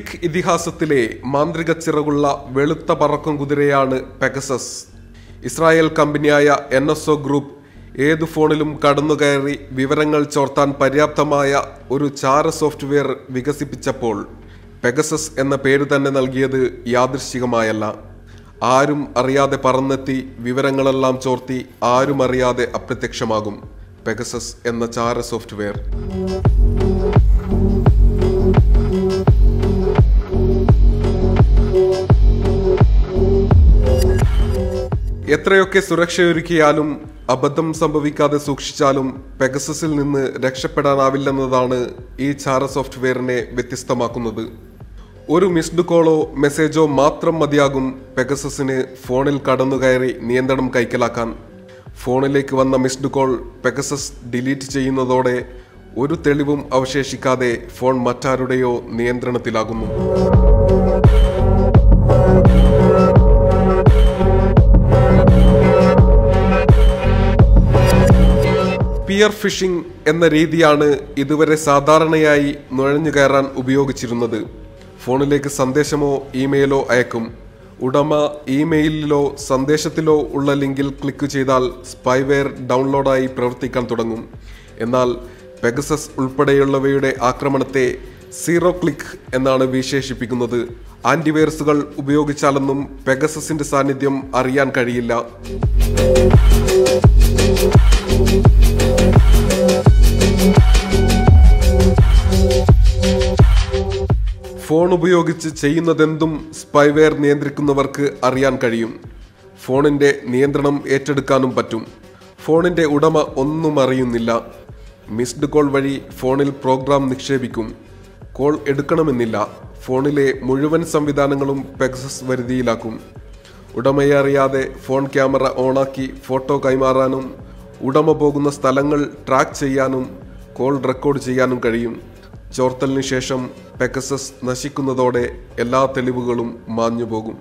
Greek ഇതിഹാസത്തിലെ മാന്ത്രിക ചിറകുള്ള വെളുത്ത പറക്കും കുതിരയാണ് പെഗസസ് ഇസ്രായേൽ കമ്പനിയായ എൻ എസ് ഒ ഗ്രൂപ്പ് ഏത് ഫോണിലും കടന്നുകയറി വിവരങ്ങൾ ചോർത്താൻ പര്യാപ്തമായ ഒരു ചാര സോഫ്റ്റ്വെയർ വികസിപ്പിച്ചപ്പോൾ പെഗസസ് എന്ന പേര് തന്നെ നൽകിയത് യാദൃശ്ചികമായല്ല ആരും അറിയാതെ പറന്നെത്തി വിവരങ്ങളെല്ലാം ചോർത്തി ആരും അറിയാതെ അപ്രത്യക്ഷമാകും പെഗസസ് എന്ന ചാര സോഫ്റ്റ്വെയർ എത്രയൊക്കെ സുരക്ഷയൊരുക്കിയാലും അബദ്ധം സംഭവിക്കാതെ സൂക്ഷിച്ചാലും പെഗസസിൽ നിന്ന് രക്ഷപ്പെടാനാവില്ലെന്നതാണ് ഈ ചാര സോഫ്റ്റ്വെയറിനെ വ്യത്യസ്തമാക്കുന്നത് ഒരു മിസ്ഡ് കോളോ മെസ്സേജോ മാത്രം മതിയാകും പെഗസസിന് ഫോണിൽ കടന്നുകയറി നിയന്ത്രണം കൈക്കലാക്കാൻ ഫോണിലേക്ക് വന്ന മിസ്ഡ് കോൾ പെഗസസ് ഡിലീറ്റ് ചെയ്യുന്നതോടെ ഒരു തെളിവും അവശേഷിക്കാതെ ഫോൺ മറ്റാരുടെയോ നിയന്ത്രണത്തിലാകുന്നു പിയർ ഫിഷിംഗ് എന്ന രീതിയാണ് ഇതുവരെ സാധാരണയായി നുഴഞ്ഞു കയറാൻ ഉപയോഗിച്ചിരുന്നത് ഫോണിലേക്ക് സന്ദേശമോ ഇമെയിലോ അയക്കും ഉടമ ഇമെയിലിലോ സന്ദേശത്തിലോ ഉള്ള ലിങ്കിൽ ക്ലിക്ക് ചെയ്താൽ സ്പൈവെയർ ഡൗൺലോഡായി പ്രവർത്തിക്കാൻ തുടങ്ങും എന്നാൽ പെഗസസ് ഉൾപ്പെടെയുള്ളവയുടെ ആക്രമണത്തെ സീറോ ക്ലിക്ക് എന്നാണ് വിശേഷിപ്പിക്കുന്നത് ആന്റിവൈറസുകൾ ഉപയോഗിച്ചാലൊന്നും പെഗസസിന്റെ സാന്നിധ്യം അറിയാൻ കഴിയില്ല ഫോൺ ഉപയോഗിച്ച് ചെയ്യുന്നതെന്തും സ്പൈവെയർ നിയന്ത്രിക്കുന്നവർക്ക് അറിയാൻ കഴിയും ഫോണിന്റെ നിയന്ത്രണം ഏറ്റെടുക്കാനും പറ്റും ഫോണിന്റെ ഉടമ ഒന്നും അറിയുന്നില്ല മിസ്ഡ് കോൾ വഴി ഫോണിൽ പ്രോഗ്രാം നിക്ഷേപിക്കും കോൾ എടുക്കണമെന്നില്ല ഫോണിലെ മുഴുവൻ സംവിധാനങ്ങളും പെഗസസ് വരുതിയിലാക്കും ഉടമയെ അറിയാതെ ഫോൺ ക്യാമറ ഓണാക്കി ഫോട്ടോ കൈമാറാനും ഉടമ പോകുന്ന സ്ഥലങ്ങൾ ട്രാക്ക് ചെയ്യാനും കോൾ റെക്കോർഡ് ചെയ്യാനും കഴിയും ചോർത്തലിന് ശേഷം പെഗസസ് നശിക്കുന്നതോടെ എല്ലാ തെളിവുകളും മാഞ്ഞുപോകും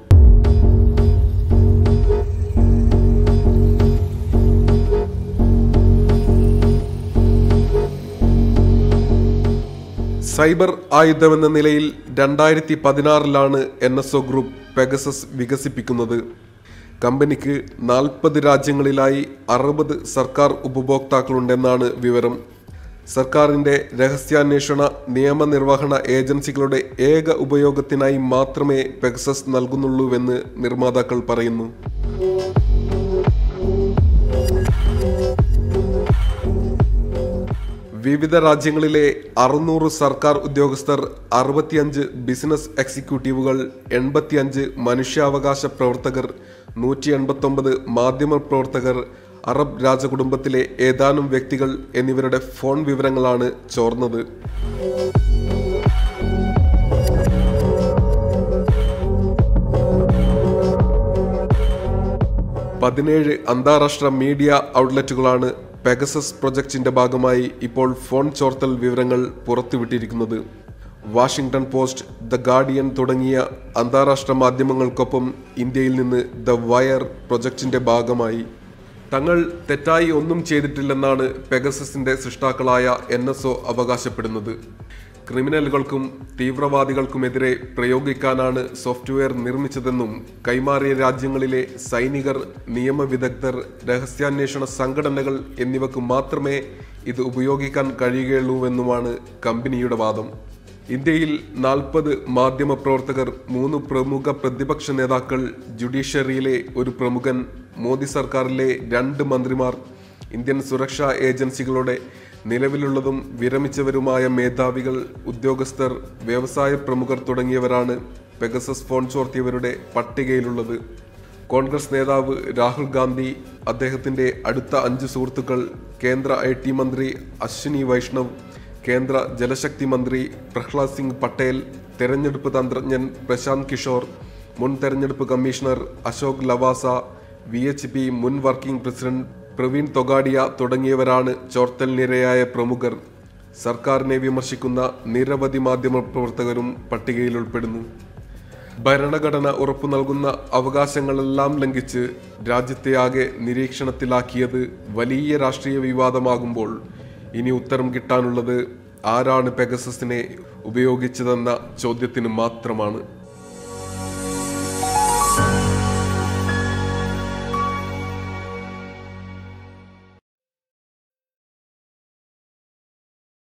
സൈബർ ആയുധമെന്ന നിലയിൽ രണ്ടായിരത്തി പതിനാറിലാണ് N S O group Pegasus വികസിപ്പിക്കുന്നത് കമ്പനിക്ക് നാൽപ്പത് രാജ്യങ്ങളിലായി അറുപത് സർക്കാർ ഉപഭോക്താക്കളുണ്ടെന്നാണ് വിവരം സർക്കാരിന്റെ രഹസ്യാന്വേഷണ നിയമനിർവഹണ ഏജൻസികളുടെ ഏക ഉപയോഗത്തിനായി മാത്രമേ പെഗസസ് നൽകുന്നുള്ളൂവെന്ന് നിർമ്മാതാക്കൾ പറയുന്നു വിവിധ രാജ്യങ്ങളിലെ അറുന്നൂറ് സർക്കാർ ഉദ്യോഗസ്ഥർ അറുപത്തിയഞ്ച് ബിസിനസ് എക്സിക്യൂട്ടീവുകൾ എൺപത്തിയഞ്ച് മനുഷ്യാവകാശ പ്രവർത്തകർ നൂറ്റി എൺപത്തൊമ്പത് മാധ്യമ പ്രവർത്തകർ അറബ് രാജകുടുംബത്തിലെ ഏതാനും വ്യക്തികൾ എന്നിവരുടെ ഫോൺ വിവരങ്ങളാണ് ചോർന്നത് പതിനേഴ് അന്താരാഷ്ട്ര മീഡിയ ഔട്ട്ലെറ്റുകളാണ് പെഗസസ് പ്രൊജക്ടിന്റെ ഭാഗമായി ഇപ്പോൾ ഫോൺ ചോർത്തൽ വിവരങ്ങൾ പുറത്തുവിട്ടിരിക്കുന്നത് വാഷിംഗ്ടൺ പോസ്റ്റ് ദ ഗാർഡിയൻ തുടങ്ങിയ അന്താരാഷ്ട്ര മാധ്യമങ്ങൾക്കൊപ്പം ഇന്ത്യയിൽ നിന്ന് ദ വയർ പ്രൊജക്ടിന്റെ ഭാഗമായി തങ്ങൾ തെറ്റായി ഒന്നും ചെയ്തിട്ടില്ലെന്നാണ് പെഗസസിന്റെ സൃഷ്ടാക്കളായ എൻ എസ് ഒ അവകാശപ്പെടുന്നത് ക്രിമിനലുകൾക്കും തീവ്രവാദികൾക്കുമെതിരെ പ്രയോഗിക്കാനാണ് സോഫ്റ്റ്വെയർ നിർമ്മിച്ചതെന്നും കൈമാറിയ രാജ്യങ്ങളിലെ സൈനികർ നിയമവിദഗ്ധർ രഹസ്യാന്വേഷണ സംഘടനകൾ എന്നിവക്ക് മാത്രമേ ഇത് ഉപയോഗിക്കാൻ കഴിയുകയുള്ളൂവെന്നുമാണ് കമ്പനിയുടെ വാദം ഇന്ത്യയിൽ നാൽപ്പത് മാധ്യമ പ്രവർത്തകർ മൂന്ന് പ്രമുഖ പ്രതിപക്ഷ നേതാക്കൾ ജുഡീഷ്യറിയിലെ ഒരു പ്രമുഖൻ മോദി സർക്കാരിലെ രണ്ട് മന്ത്രിമാർ ഇന്ത്യൻ സുരക്ഷാ ഏജൻസികളുടെ നിലവിലുള്ളതും വിരമിച്ചവരുമായ മേധാവികൾ ഉദ്യോഗസ്ഥർ വ്യവസായ പ്രമുഖർ തുടങ്ങിയവരാണ് പെഗസസ് ഫോൺ ചോർത്തിയവരുടെ പട്ടികയിലുള്ളത് കോൺഗ്രസ് നേതാവ് രാഹുൽ ഗാന്ധി അദ്ദേഹത്തിന്റെ അടുത്ത അഞ്ച് സുഹൃത്തുക്കൾ കേന്ദ്ര ഐ ടി മന്ത്രി അശ്വിനി വൈഷ്ണവ് കേന്ദ്ര ജലശക്തി മന്ത്രി പ്രഹ്ലാദ് സിംഗ് പട്ടേൽ തെരഞ്ഞെടുപ്പ് തന്ത്രജ്ഞൻ പ്രശാന്ത് കിഷോർ മുൻ തെരഞ്ഞെടുപ്പ് commissioner Ashok Lavasa V H P മുൻ വർക്കിംഗ് പ്രസിഡന്റ് പ്രവീൺ തൊഗാഡിയ തുടങ്ങിയവരാണ് ചോർത്തലിനിരയായ പ്രമുഖർ സർക്കാരിനെ വിമർശിക്കുന്ന നിരവധി മാധ്യമ പ്രവർത്തകരും പട്ടികയിൽ ഉൾപ്പെടുന്നു ഭരണഘടന ഉറപ്പു നൽകുന്ന അവകാശങ്ങളെല്ലാം ലംഘിച്ച് രാജ്യത്തെ ആകെ നിരീക്ഷണത്തിലാക്കിയത് വലിയ രാഷ്ട്രീയ വിവാദമാകുമ്പോൾ ഇനി ഉത്തരം കിട്ടാനുള്ളത് ആരാണ് പെഗസസിനെ ഉപയോഗിച്ചതെന്ന ചോദ്യത്തിന് മാത്രമാണ്